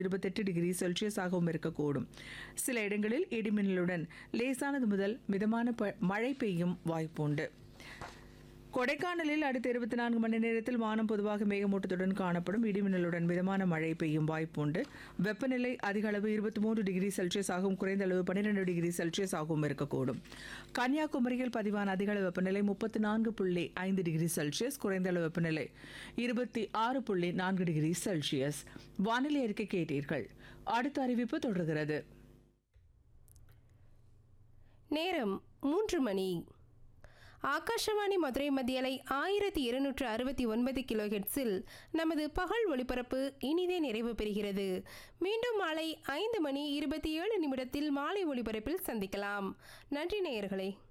இருபத்தெட்டு டிகிரி செல்சியஸாகவும் இருக்கக்கூடும் சில இடங்களில் இடிமின்னலுடன் லேசானது முதல் மிதமான ப- மழை பெய்யும் வாய்ப்புண்டு கொடைக்கானலில் அடுத்த இருபத்தி நான்கு மணி நேரத்தில் வானம் பொதுவாக மேகமூட்டத்துடன் காணப்படும் இடிமின்னலுடன் மிதமான மழை பெய்யும் வாய்ப்புண்டு வெப்பநிலை அதிக அளவு இருபத்தி மூன்று டிகிரி செல்சியஸ் ஆகவும் குறைந்த அளவு பன்னிரெண்டு டிகிரி செல்சியஸ் ஆகவும் இருக்கக்கூடும் கன்னியாகுமரியில் பதிவான அதிக அளவு வெப்பநிலை முப்பத்தி நான்கு புள்ளி ஐந்து டிகிரி செல்சியஸ் குறைந்த அளவு வெப்பநிலை இருபத்தி ஆறு புள்ளி நான்கு டிகிரி செல்சியஸ் வானிலை அறிக்கை கேட்டீர்கள் அடுத்த அறிவிப்பு தொடர்கிறது நேரம் மூன்று மணி ஆகாஷவாணி மதுரை மத்தியலை ஆயிரத்தி இருநூற்று அறுபத்தி ஒன்பது கிலோ ஹெட்ஸில் நமது பகல் ஒளிபரப்பு இனிதே நிறைவு பெறுகிறது மீண்டும் மாலை ஐந்து மணி இருபத்தி ஏழு நிமிடத்தில் மாலை ஒளிபரப்பில் சந்திக்கலாம் நன்றி நேயர்களே